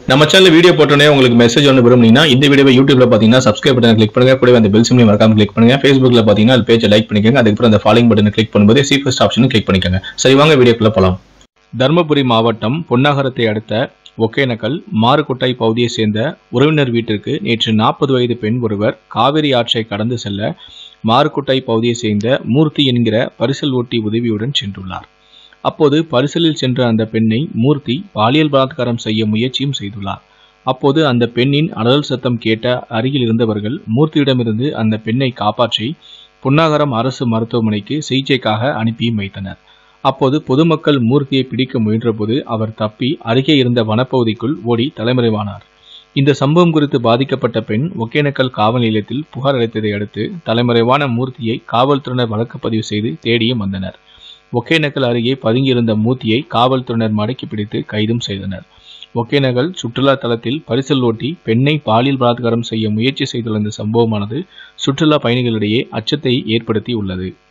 நம்ம channel video போட்டோன்னே உங்களுக்கு மெசேஜ் ஒன்று விரும்புனீங்கன்னா இந்த வீடியோவை யூடியூப்ல பார்த்தீங்கன்னா சப்ஸ்கிரைப் பட்டன் கிளிக் பண்ணுங்க கூடவே அந்த பெல் சிம்லையும் மறக்காம கிளிக் பண்ணுங்க ஃபேஸ்புக்ல பார்த்தீங்கன்னா அது பேஜை லைக் பண்ணிக்கோங்க அதுக்கப்புறம் அந்த ஃபாலோயிங் பட்டனை கிளிக் பண்ணும்போது சி ஃபர்ஸ்ட் ஆப்ஷனும் கிளிக் பண்ணிக்கோங்க சரி வாங்க வீடியோக்குள்ள போலாம் தருமபுரி மாவட்டம் பொன்னாகரத்தை அடுத்த ஒகேனக்கல் மாறுகுட்டை பகுதியை சேர்ந்த உறவினர் வீட்டிற்கு நேற்று நாற்பது வயது பெண் ஒருவர் காவிரி ஆற்றை கடந்து செல்ல மாறுகுட்டை பகுதியை சேர்ந்த மூர்த்தி என்கிற பரிசல் ஓட்டி உதவியுடன் சென்றுள்ளார் அப்போது பரிசலில் சென்ற அந்த பெண்ணை மூர்த்தி பாலியல் பலாத்காரம் செய்ய முயற்சியும் செய்துள்ளார் அப்போது அந்த பெண்ணின் அலறல் சத்தம் கேட்ட அருகில் இருந்தவர்கள் மூர்த்தியிடமிருந்து அந்த பெண்ணை காப்பாற்றி புன்னாகரம் அரசு மருத்துவமனைக்கு சிகிச்சைக்காக அனுப்பியும் வைத்தனர் அப்போது பொதுமக்கள் மூர்த்தியை பிடிக்க முயன்றபோது அவர் தப்பி அருகே இருந்த வனப்பகுதிக்குள் ஓடி தலைமறைவானார் இந்த சம்பவம் குறித்து பாதிக்கப்பட்ட பெண் ஒகேனக்கல் காவல் நிலையத்தில் புகார் அளித்ததை அடுத்து தலைமறைவான மூர்த்தியை காவல்துறையினர் வழக்கு பதிவு செய்து தேடியும் வந்தனர் ஒகேனக்கல் அருகே பதுங்கியிருந்த மூர்த்தியை காவல்துறையினர் மடக்கி பிடித்து கைதும் செய்தனர் ஒகேனக்கல் சுற்றுலா தலத்தில் பரிசல் ஓட்டி பெண்ணை பாலியல் பலாத்காரம் செய்ய முயற்சி செய்துள்ள இந்த சம்பவமானது சுற்றுலா பயணிகளிடையே அச்சத்தை ஏற்படுத்தி உள்ளது